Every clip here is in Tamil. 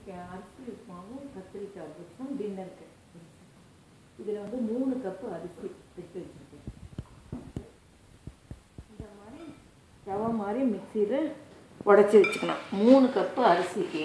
கே- அரிசி உப்புமாவும் கத்திரிக்காய் புதுசும் டின்னருக்கு இதில் வந்து மூணு கப்பு அரிசி எடுத்து வச்சுருக்கேன் இந்த மாதிரி ரவை மாதிரி மிக்சியில் உடச்சி வச்சுக்கலாம் மூணு கப்பு அரிசிக்கு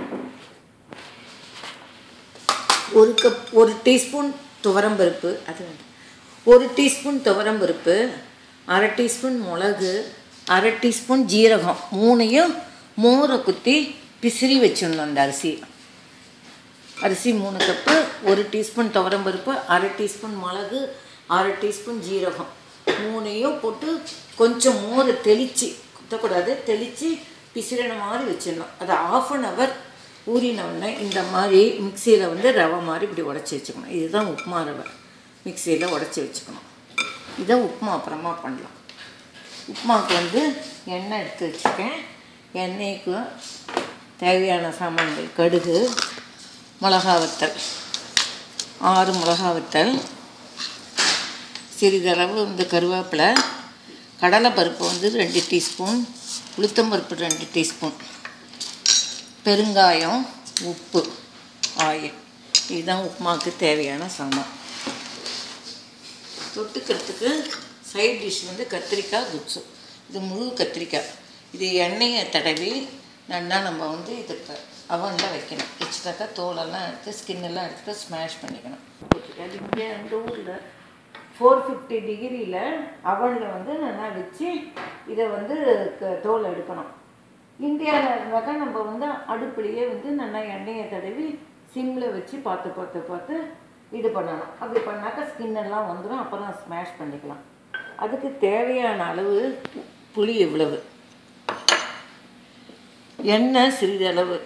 ஒரு கப் ஒரு டீஸ்பூன் துவரம்பருப்பு அது வேண்டாம் ஒரு டீஸ்பூன் துவரம்பருப்பு அரை டீஸ்பூன் மிளகு அரை டீஸ்பூன் ஜீரகம் மூணையும் மோரை குத்தி பிசிறி வச்சிடணும் அந்த அரிசி அரிசி மூணு கப்பு ஒரு டீஸ்பூன் துவரம்பருப்பு அரை டீஸ்பூன் மிளகு அரை டீஸ்பூன் ஜீரகம் மூணையும் போட்டு கொஞ்சம் மோரை தெளித்து குத்தக்கூடாது தெளித்து பிசிறின மாதிரி வச்சிடணும் அதை ஆஃப் அன் ஹவர் ஊறின உடனே இந்த மாதிரி மிக்சியில் வந்து ரவை மாதிரி இப்படி உடச்சி வச்சுக்கணும் இதுதான் உப்புமா ரவை மிக்சியில் உடச்சி வச்சுக்கணும் இதை உப்புமா அப்புறமா பண்ணலாம் உப்புமாவுக்கு வந்து எண்ணெய் எடுத்து வச்சுருக்கேன் எண்ணெய்க்கு தேவையான சாமான்கள் கடுகு மிளகா வத்தல் ஆறு மிளகா வத்தல் சிறிதளவு வந்து கருவேப்பிலை கடலைப்பருப்பு வந்து ரெண்டு டீஸ்பூன் உளுத்தம்பருப்பு ரெண்டு டீஸ்பூன் பெருங்காயம் உப்பு ஆயில் இதுதான் உப்புமாவுக்கு தேவையான சாமான் தொட்டுக்கிறதுக்கு சைட் டிஷ் வந்து கத்திரிக்காய் குச்சி இது முழு கத்திரிக்காய் இது எண்ணெயை தடவி நல்லா நம்ம வந்து இதுக்கு அவனில் வைக்கணும் வச்சுட்டாக்கா தோலெல்லாம் எடுத்து ஸ்கின்னெல்லாம் எடுத்து ஸ்மாஷ் பண்ணிக்கணும் அது இங்கே அந்த ஊரில் ஃபோர் ஃபிஃப்டி டிகிரியில் அவனில் வந்து நல்லா வச்சு இதை வந்து க- தோல் எடுக்கணும் இந்தியாவில் இருந்தாக்கா நம்ம வந்து அடுப்புலையே வந்து நல்லா எண்ணெயை தடவி சிம்மில் வச்சு பார்த்து பார்த்து பார்த்து இது பண்ணணும் அப்படி பண்ணாக்கா ஸ்கின் எல்லாம் வந்துடும் அப்புறம் ஸ்மாஷ் பண்ணிக்கலாம் அதுக்கு தேவையான அளவு புளி எவ்வளவு எண்ணெய் சிறிதளவு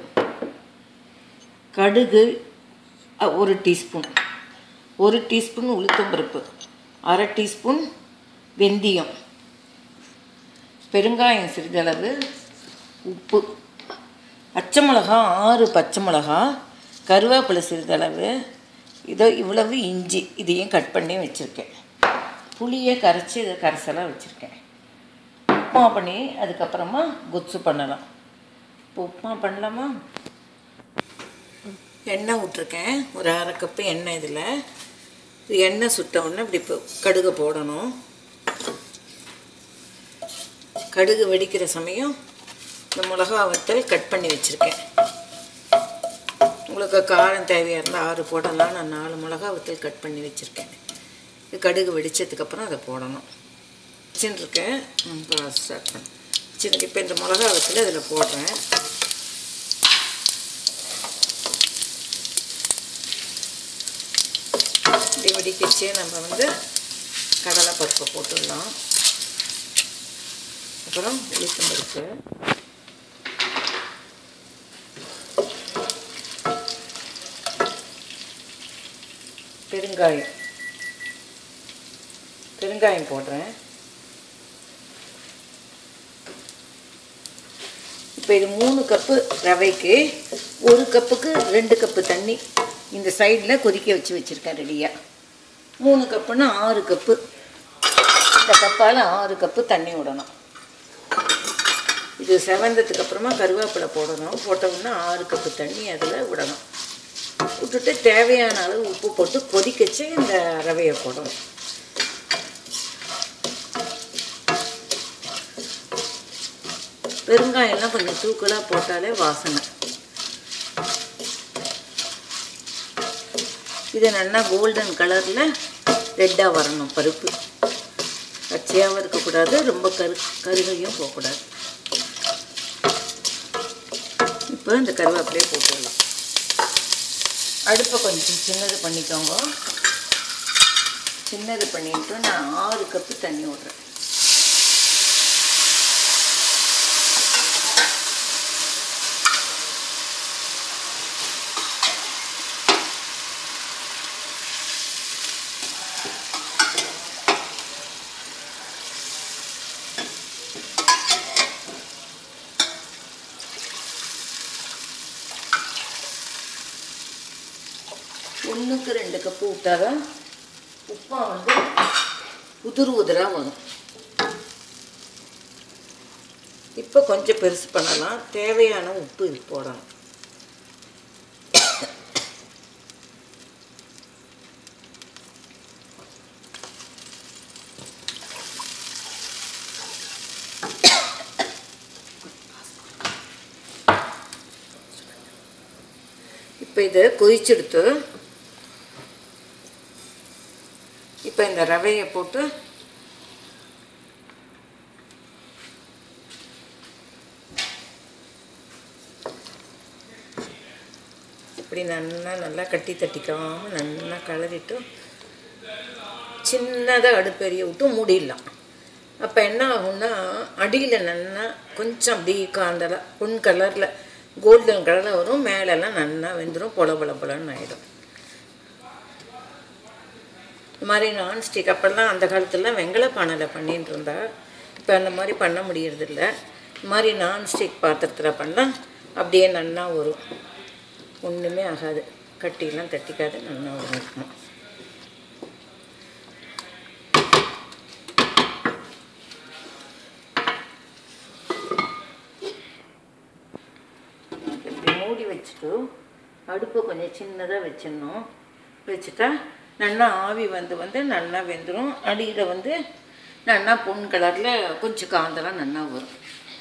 கடுகு அ, ஒரு டீஸ்பூன் ஒரு டீஸ்பூன் உளுத்தம்பருப்பு அரை டீஸ்பூன் வெந்தயம் பெருங்காயம் சிறிதளவு உப்பு பச்சை மிளகா ஆறு பச்சை மிளகா கருவேப்பிலை சிறிதளவு இதோ இவ்வளவு இஞ்சி இதையும் கட் பண்ணி வச்சுருக்கேன் புளியை கரைச்சி இதை கரைசலாக வச்சுருக்கேன் உப்புமா பண்ணி அதுக்கப்புறமா குச்சி பண்ணலாம் இப்போ உப்புமா பண்ணலாமா எண்ணெய் விட்ருக்கேன் ஒரு அரை கப்பு எண்ணெய் இதில் இது எண்ணெய் சுட்ட உடனே இப்படி இப்போ கடுகு போடணும் கடுகு வெடிக்கிற சமயம் இந்த மிளகா வத்தல் கட் பண்ணி வச்சுருக்கேன் உங்களுக்கு காரம் தேவையாக இருந்தால் ஆறு போடலாம் நான் நாலு மிளகா வத்தல் கட் பண்ணி வச்சுருக்கேன் இது கடுகு வெடிச்சதுக்கப்புறம் அதை போடணும் வச்சுருக்கேன் இப்போ ஸ்டார்ட் பண்ண வச்சுருக்கு இப்போ இந்த மிளகா வத்தல் இதில் போடுறேன் இப்படி வெடிக்கச்சே நம்ம வந்து கடலை பருப்பை போட்டுடலாம் அப்புறம் உளுத்தம் பருப்பு பெருங்காயம் பெருங்காயம் போடுறேன் இப்போ இது மூணு கப்பு ரவைக்கு ஒரு கப்புக்கு ரெண்டு கப்பு தண்ணி இந்த சைடில் கொதிக்க வச்சு வச்சுருக்கேன் ரெடியாக மூணு கப்புன்னா ஆறு கப்பு இந்த கப்பால் ஆறு கப்பு தண்ணி விடணும் இது செவந்ததுக்கு அப்புறமா கருவேப்பிலை போடணும் போட்டோம்னா ஆறு கப்பு தண்ணி அதில் விடணும் விட்டுட்டு தேவையான அளவு உப்பு போட்டு கொதிக்கச்சு இந்த ரவையை போடணும் பெருங்காயம்லாம் கொஞ்சம் தூக்கலாக போட்டாலே வாசனை இது நல்லா கோல்டன் கலரில் ரெட்டாக வரணும் பருப்பு பச்சையாகவும் இருக்கக்கூடாது ரொம்ப கரு கருகையும் போகக்கூடாது இப்போ இந்த கருவேப்பிலையை போட்டுடலாம் அடுப்பை கொஞ்சம் சின்னது பண்ணிக்கோங்க சின்னது பண்ணிட்டு நான் ஆறு கப்பு தண்ணி விட்றேன் ஒன்றுக்கு ரெண்டு கப்பு விட்டாதான் உப்புமா வந்து உதிர் உதிராக வரும் இப்போ கொஞ்சம் பெருசு பண்ணலாம் தேவையான உப்பு இது போடணும் இப்போ இது கொதிச்செடுத்து இப்போ இந்த ரவையை போட்டு இப்படி நல்லா நல்லா கட்டி தட்டிக்காமல் நல்லா கிளறிட்டு சின்னதாக அடுப்பெரிய விட்டு மூடிடலாம் அப்போ என்ன ஆகும்னா அடியில் நல்லா கொஞ்சம் அப்படி காந்தலாக பொன் கலரில் கோல்டன் கலரில் வரும் மேலெல்லாம் நல்லா வெந்துடும் பொல பொல பொலன்னு ஆகிடும் இந்த மாதிரி நான்ஸ்டிக் அப்போல்லாம் அந்த காலத்துலலாம் வெங்கல பானையில் பண்ணிட்டு இருந்தா இப்போ அந்த மாதிரி பண்ண முடியறதில்ல இந்த மாதிரி நான்ஸ்டிக் பாத்திரத்தில் பண்ணால் அப்படியே நல்லா வரும் ஒன்றுமே ஆகாது கட்டிலாம் தட்டிக்காது நல்லா வரும் உப்புமா இப்படி மூடி வச்சுட்டு அடுப்பை கொஞ்சம் சின்னதாக வச்சிடணும் வச்சுட்டா நல்லா ஆவி வந்து வந்து நல்லா வெந்துடும் அடியில் வந்து நல்லா பொன் கலரில் கொஞ்சம் காந்தெல்லாம் நல்லா வரும்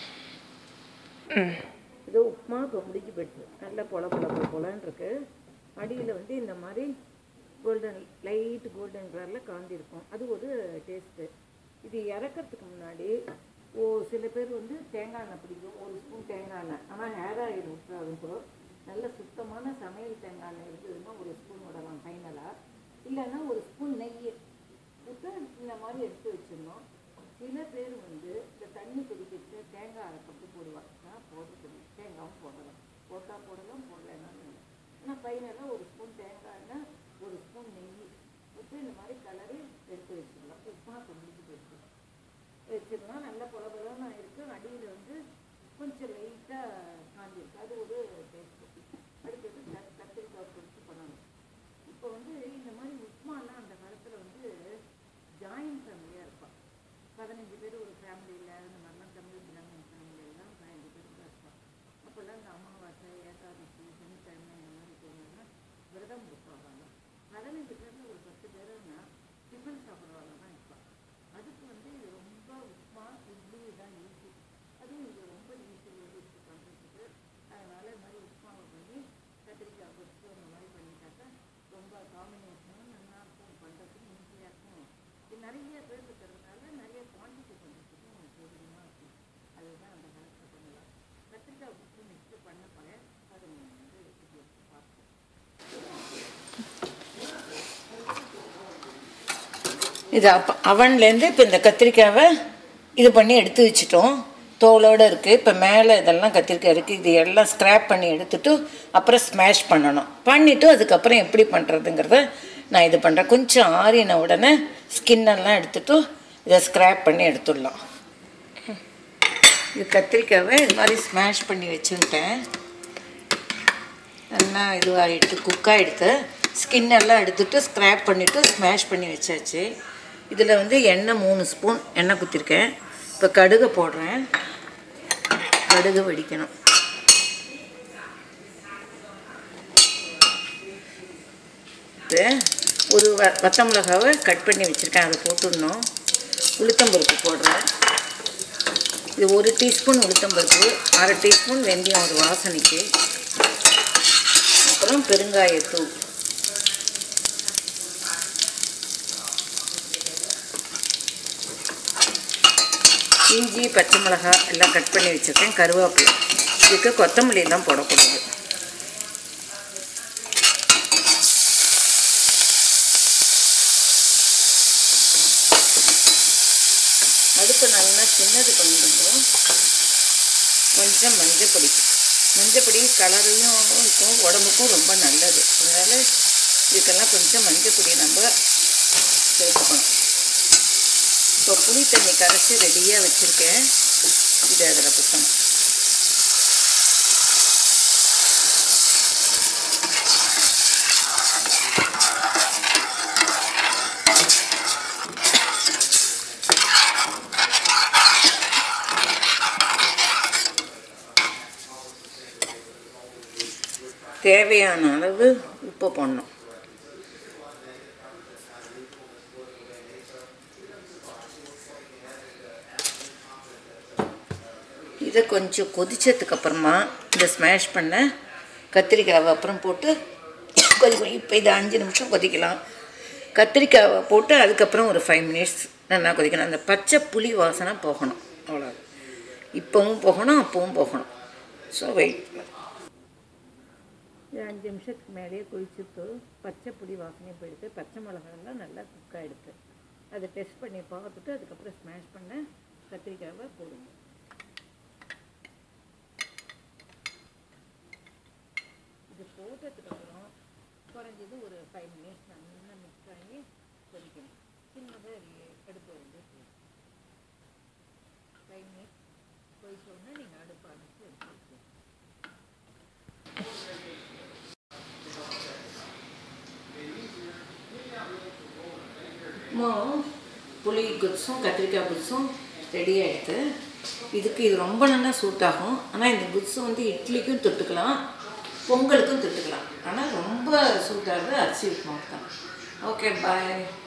இது உப்புமா இப்போ முடிஞ்சு போயிடுச்சு நல்லா பொல பொல பொல பொலன்னு இருக்கு அடியில் வந்து இந்த மாதிரி கோல்டன் லைட் கோல்டன் கலரில் காந்திருக்கும் அது ஒரு டேஸ்ட்டு இது இறக்கறதுக்கு முன்னாடி ஓ சில பேர் வந்து தேங்காய் எண்ணெய் பிடிக்கும் ஒரு ஸ்பூன் தேங்காய் எண்ணெய் ஆனால் ஹேர் ஆயில் விட்டுறாதுங்கோ நல்ல சுத்தமான சமையல் தேங்காய் எண்ணெய் இருந்ததுன்னா ஒரு ஸ்பூன் விடலாம் ஃபைனலாக இல்லைன்னா ஒரு ஸ்பூன் நெய் விட்டு இந்த மாதிரி எடுத்து வச்சிடணும் சில பேர் வந்து இந்த தண்ணி கொதிக்கிட்டு தேங்காய் அரைக்கப்பட்டு போடுவாங்க நான் போடுறது தேங்காயும் போடலாம் போட்டால் போடலாம் போடலைன்னாலும் இல்லை ஆனால் ஃபைனலாக ஒரு ஸ்பூன் தேங்காய் எண்ணெய் ஒரு ஸ்பூன் நெய் விட்டு இந்த மாதிரி கலரி எடுத்து வச்சிடலாம் உப்புமா கொண்டு போயிட்டு வச்சிடலாம் நல்ல பொல பொலன்னு ஆயிருக்கு அடியில் வந்து கொஞ்சம் லைட்டாக காஞ்சிருக்கு அது ஒரு டேஸ்ட்டு அடுத்தது க- கத்திரிக்காய் பொரிச்சு பண்ணணும் இப்போ வந்து இந்த மாதிரி உப்புமாலாம் அந்த காலத்தில் வந்து ஜாயின்ட் ஃபேமிலியாக இருப்பாள் பதினஞ்சு பேர் ஒரு ஃபேமிலியில் இந்த மாதிரிலாம் தமிழ் பிராமன் ஃபேமிலி எல்லாம் பதினஞ்சு பேர் தான் இருப்பாள் அப்போல்லாம் இந்த அமாவாசை ஏகாதசி சனிக்கிழமை இந்த மாதிரி போனாங்கன்னா விரதம் இருப்பாங்க பதினஞ்சு பேரில் ஒரு பத்து பேருன்னா டிஃபன் சாப்பிட்றவங்க தான் இருப்பாள் அதுக்கு வந்து இது ரொம்ப உப்புமா இட்லி தான் ஈஸி அதுவும் இது ரொம்ப ஈஸி லேடிஸ்க்கு பண்ணுறதுக்கு அதனால் இது மாதிரி உப்புமாவை பண்ணி கத்திரிக்காய் பொரிச்சு அந்த மாதிரி பண்ணிட்டாக்கா ரொம்ப காம்பினேஷனும் நல்லா இருக்கும் பண்ணுறதுக்கு ஈஸியாக இருக்கும் இது நிறைய பேர் இருக்கிறதுனால நிறைய குவான்டிட்டி பண்ணுறதுக்கும் சௌகரியமாக இருக்கும் அதுதான் அந்த காலத்தில் பண்ணலாம் கத்திரிக்காய் உப்பு மிக்ஸ் பண்ண பழைய அது வந்து ரெசிபி எடுத்து பார்ப்போம் இது அப்போ அவன்லேருந்து இப்போ இந்த கத்திரிக்காவை இது பண்ணி எடுத்து வச்சிட்டோம் தோலோடு இருக்குது இப்போ மேலே இதெல்லாம் கத்திரிக்காய் இருக்குது இது எல்லாம் ஸ்க்ராப் பண்ணி எடுத்துட்டு அப்புறம் ஸ்மாஷ் பண்ணணும் பண்ணிவிட்டு அதுக்கப்புறம் எப்படி பண்ணுறதுங்கிறத நான் இது பண்ணுறேன் கொஞ்சம் ஆறின உடனே ஸ்கின்னெல்லாம் எடுத்துட்டு இதை ஸ்க்ராப் பண்ணி எடுத்துடலாம் இது கத்திரிக்காவை இது மாதிரி ஸ்மாஷ் பண்ணி வச்சுட்டேன் நல்லா இதுவாகிட்டு குக் ஆகிடுத்து ஸ்கின் எல்லாம் எடுத்துட்டு ஸ்க்ராப் பண்ணிவிட்டு ஸ்மாஷ் பண்ணி வச்சாச்சு இதில் வந்து எண்ணெய் மூணு ஸ்பூன் எண்ணெய் குத்திருக்கேன் இப்போ கடுகு போடுறேன் கடுகு வெடிக்கணும் இது ஒரு வ வத்த மிளகாவை கட் பண்ணி வச்சுருக்கேன் அதை போட்டுடணும் உளுத்தம்பருப்பு போடுறேன் இது ஒரு டீஸ்பூன் உளுத்தம்பருப்பு அரை டீஸ்பூன் வெந்தயம் ஒரு வாசனைக்கு அப்புறம் பெருங்காயத்தூள் இஞ்சி பச்சை மிளகாய் எல்லாம் கட் பண்ணி வச்சுருக்கேன் கருவேப்பிலை இதுக்கு கொத்தமல்லி எல்லாம் போடக்கூடாது அடுப்பு நல்லா சின்னது பண்ணிடுவோம் கொஞ்சம் மஞ்சள் பொடி மஞ்சள் பொடி கலரையும் இருக்கும் உடம்புக்கும் ரொம்ப நல்லது அதனால் இதுக்கெல்லாம் கொஞ்சம் மஞ்சள் பொடி நம்ம சேர்த்துக்கணும் இப்போ புளி தண்ணி கரைச்சி ரெடியாக வச்சுருக்கேன் இது அதில் குத்தணும் தேவையான அளவு உப்பு போடணும் இதை கொஞ்சம் கொதிச்சதுக்கு அப்புறமா இந்த ஸ்மாஷ் பண்ண கத்திரிக்காவை அப்புறம் போட்டு கொதிக்கும் இப்போ இது அஞ்சு நிமிஷம் கொதிக்கலாம் கத்திரிக்காவை போட்டு அதுக்கப்புறம் ஒரு ஃபைவ் மினிட்ஸ் நல்லா கொதிக்கணும் அந்த பச்சை புளி வாசனை போகணும் அவ்வளோ இப்போவும் போகணும் அப்பவும் போகணும் ஸோ வெயிட் இது அஞ்சு நிமிஷத்துக்கு மேலேயே குளிச்சுட்டு பச்சை புளி வாசனையும் போயிடுது பச்சை மிளகாலாம் நல்லா குக் ஆகிடுது அதை டெஸ்ட் பண்ணி பார்த்துட்டு அதுக்கப்புறம் ஸ்மாஷ் பண்ண கத்திரிக்காவை போடுங்க இது போட்டதுக்கப்புறம் குறைஞ்சது ஒரு ஃபைவ் மினிட்ஸ் நல்லா மிக்ஸ் ஆகி கொதிக்கணும் சின்னதாக அடுப்பு வந்து ஃபைவ் மினிட்ஸ் கொதிச்சோன்னா நீங்கள் அடுப்பு அணைச்சி எடுத்து வச்சுக்கணும் மோ புளி குட்ஸும் கத்திரிக்காய் குட்ஸும் ரெடி ஆகிடுது இதுக்கு இது ரொம்ப நல்லா சூட் ஆகும் ஆனால் இந்த குட்ஸு வந்து இட்லிக்கும் தொட்டுக்கலாம் பொங்கலுக்கும் தொட்டுக்கலாம் ஆனால் ரொம்ப சூட் ஆகுது அரிசி உப்புமாவுக்கு தான் ஓகே பாய்